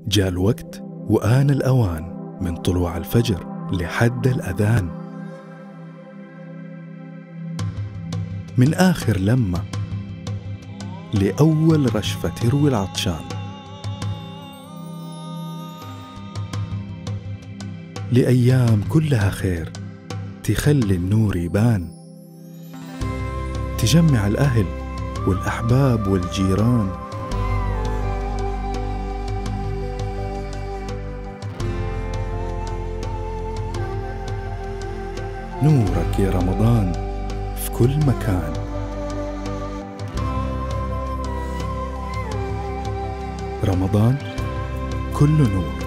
جاء الوقت وآن الأوان من طلوع الفجر لحد الأذان من آخر لمة لأول رشفة تروي العطشان لأيام كلها خير تخلي النور يبان تجمع الأهل والأحباب والجيران نورك يا رمضان في كل مكان رمضان كله نور